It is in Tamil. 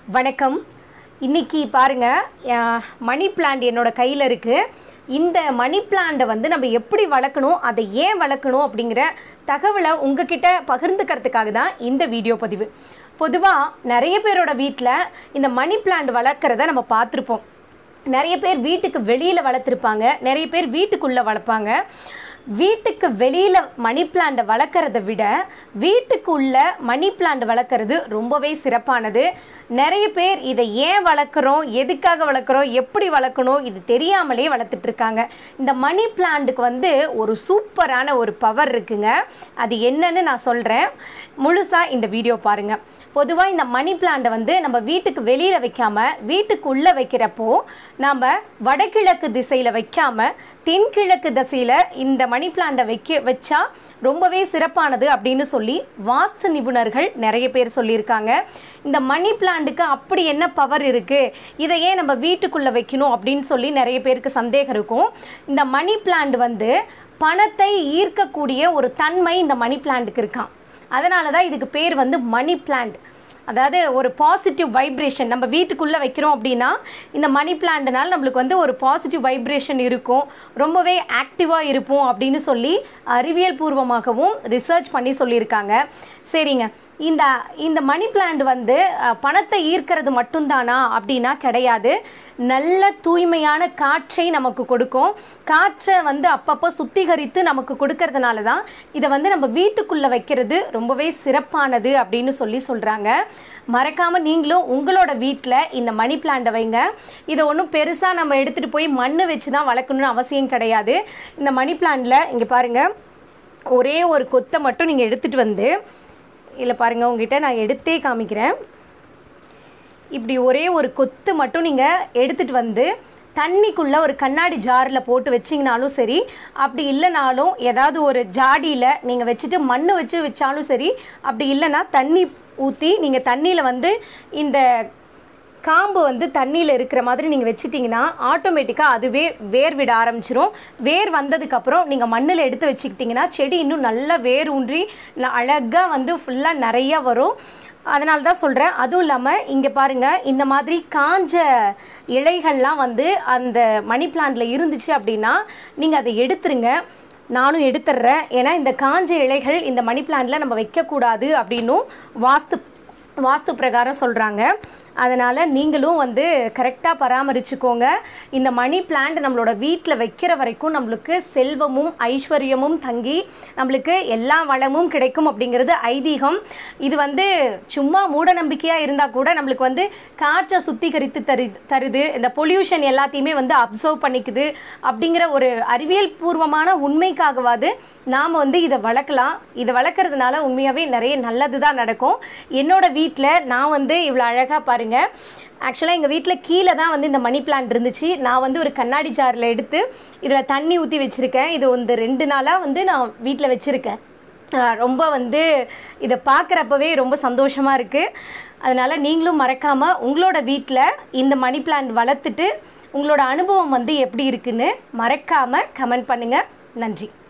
வணக்கம் இன்னைக்கு பாருங்க அஹ், மணி பிளான்ட் என்னோட கையில் இருக்குது இந்த மணி பிளான்ட்டை வந்து நம்ம எப்படி வளர்க்கணும் அதை ஏன் வளர்க்கணும் அப்படிங்கிற தகவலை உங்ககிட்ட பகிர்ந்துக்கிறதுக்காக தான் இந்த வீடியோ பதிவு பொதுவாக நிறைய பேரோட வீட்டில் இந்த மணி பிளான்ட் வளர்க்குறத நம்ம பார்த்துருப்போம் நிறைய பேர் வீட்டுக்கு வெளியில் வளர்த்துருப்பாங்க நிறைய பேர் வீட்டுக்குள்ளே வளர்ப்பாங்க வீட்டுக்கு வெளியில் மணி பிளான்ட்டை வளர்க்குறத விட வீட்டுக்குள்ள மணி பிளான்ட் வளர்க்குறது ரொம்பவே சிறப்பானது நிறைய பேர் இதை ஏன் வளர்க்குறோம் எதுக்காக வளர்க்குறோம் எப்படி வளர்க்கணும் இது தெரியாமலே வளர்த்துட்டு இருக்காங்க இந்த மணி பிளான்ட்டுக்கு வந்து ஒரு சூப்பரான ஒரு பவர் இருக்குங்க அது என்னன்னு நான் சொல்கிறேன் முழுசாக இந்த வீடியோ பாருங்கள் பொதுவாக இந்த மணி பிளான்ட்டை வந்து நம்ம வீட்டுக்கு வெளியில் வைக்காம வீட்டுக்குள்ளே வைக்கிறப்போ நம்ம வடகிழக்கு திசையில் வைக்காம தென்கிழக்கு திசையில் இந்த மணி பிளான்ட்டை வைக்க வச்சா ரொம்பவே சிறப்பானது அப்படின்னு சொல்லி வாஸ்து நிபுணர்கள் நிறைய பேர் சொல்லியிருக்காங்க இந்த மணி பிளான்ட்டுக்கு அப்படி என்ன பவர் இருக்குது இதை ஏன் நம்ம வீட்டுக்குள்ளே வைக்கணும் அப்படின்னு சொல்லி நிறைய பேருக்கு சந்தேகம் இருக்கும் இந்த மணி பிளான்ட் வந்து பணத்தை ஈர்க்கக்கூடிய ஒரு தன்மை இந்த மணி பிளான்ட்டுக்கு இருக்கான் அதனால தான் இதுக்கு பேர் வந்து மணி பிளான்ட் அதாவது ஒரு பாசிட்டிவ் வைப்ரேஷன் நம்ம வீட்டுக்குள்ளே வைக்கிறோம் அப்படின்னா இந்த மணி பிளான்ட்னால நம்மளுக்கு வந்து ஒரு பாசிட்டிவ் வைப்ரேஷன் இருக்கும் ரொம்பவே ஆக்டிவாக இருப்போம் அப்படின்னு சொல்லி அறிவியல் பூர்வமாகவும் ரிசர்ச் பண்ணி சொல்லியிருக்காங்க சரிங்க இந்த இந்த மணி பிளான்ட் வந்து அஹ், பணத்தை ஈர்க்கிறது மட்டும்தானா அப்படின்னா கிடையாது நல்ல தூய்மையான காற்றை நமக்கு கொடுக்கும் காற்றை வந்து அப்பப்போ சுத்திகரித்து நமக்கு கொடுக்கறதுனால தான் இதை வந்து நம்ம வீட்டுக்குள்ளே வைக்கிறது ரொம்பவே சிறப்பானது அப்படின்னு சொல்லி சொல்கிறாங்க மறக்காமல் நீங்களும் உங்களோட வீட்டில் இந்த மணி பிளான்ட்டை வைங்க இதை ஒன்றும் பெருசாக நம்ம எடுத்துகிட்டு போய் மண் வச்சு தான் வளர்க்கணும்னு அவசியம் கிடையாது இந்த மணி பிளான்ட்டில் இங்கே பாருங்கள் ஒரே ஒரு கொத்தை மட்டும் நீங்கள் எடுத்துகிட்டு வந்து இல்லை பாருங்கள் உங்ககிட்ட நான் எடுத்தே காமிக்கிறேன் இப்படி ஒரே ஒரு கொத்து மட்டும் நீங்கள் எடுத்துகிட்டு வந்து தண்ணிக்குள்ளே ஒரு கண்ணாடி ஜாரில் போட்டு வச்சிங்கனாலும் சரி அப்படி இல்லைனாலும் ஏதாவது ஒரு ஜாடியில் நீங்கள் வச்சுட்டு மண் வச்சு வச்சாலும் சரி அப்படி இல்லைன்னா தண்ணி ஊற்றி நீங்கள் தண்ணியில் வந்து இந்த காம்பு வந்து தண்ணியில் இருக்கிற மாதிரி நீங்கள் வச்சிட்டிங்கன்னா ஆட்டோமேட்டிக்காக அதுவே வேர் விட ஆரம்பிச்சிரும் வேர் வந்ததுக்கப்புறம் நீங்கள் மண்ணில் எடுத்து வச்சுக்கிட்டிங்கன்னா செடி இன்னும் நல்லா வேர் ஊன்றி அழகாக வந்து ஃபுல்லாக நிறையா வரும் அதனால தான் சொல்கிறேன் அதுவும் இல்லாமல் இங்கே பாருங்கள் இந்த மாதிரி காஞ்ச இலைகள்லாம் வந்து அந்த மணி பிளான்ட்டில் இருந்துச்சு அப்படின்னா நீங்கள் அதை எடுத்துருங்க நானும் எடுத்துடுறேன் ஏன்னா இந்த காஞ்ச இலைகள் இந்த மணி பிளான்ட்டில் நம்ம வைக்கக்கூடாது அப்படின்னும் வாஸ்து வாஸ்து பிரகாரம் சொல்கிறாங்க அதனால் நீங்களும் வந்து கரெக்டாக பராமரிச்சுக்கோங்க இந்த மணி பிளான்ட் நம்மளோட வீட்டில் வைக்கிற வரைக்கும் நம்மளுக்கு செல்வமும் ஐஸ்வர்யமும் தங்கி நம்மளுக்கு எல்லா வளமும் கிடைக்கும் அப்படிங்கிறது ஐதீகம் இது வந்து சும்மா மூட நம்பிக்கையாக இருந்தால் கூட நம்மளுக்கு வந்து காற்றை சுத்திகரித்து தரு தருது இந்த பொல்யூஷன் எல்லாத்தையுமே வந்து அப்சர்வ் பண்ணிக்குது அப்படிங்கிற ஒரு அறிவியல் பூர்வமான உண்மைக்காகவாது நாம் வந்து இதை வளர்க்கலாம் இதை வளர்க்குறதுனால உண்மையாகவே நிறைய நல்லது தான் நடக்கும் என்னோட வீட்டில் நான் வந்து இவ்வளோ அழகாக பாருங்கள் ஆக்சுவலாக எங்கள் வீட்டில் கீழே தான் வந்து இந்த மணி பிளான்ட் இருந்துச்சு நான் வந்து ஒரு கண்ணாடி ஜாரில் எடுத்து இதில் தண்ணி ஊற்றி வச்சுருக்கேன் இது வந்து ரெண்டு நாளாக வந்து நான் வீட்டில் வச்சுருக்கேன் ஆஹ் ரொம்ப வந்து இதை பார்க்குறப்பவே ரொம்ப சந்தோஷமாக இருக்குது அதனால் நீங்களும் மறக்காமல் உங்களோட வீட்டில் இந்த மணி பிளான்ட் வளர்த்துட்டு உங்களோட அனுபவம் வந்து எப்படி இருக்குன்னு மறக்காமல் கமெண்ட் பண்ணுங்கள் நன்றி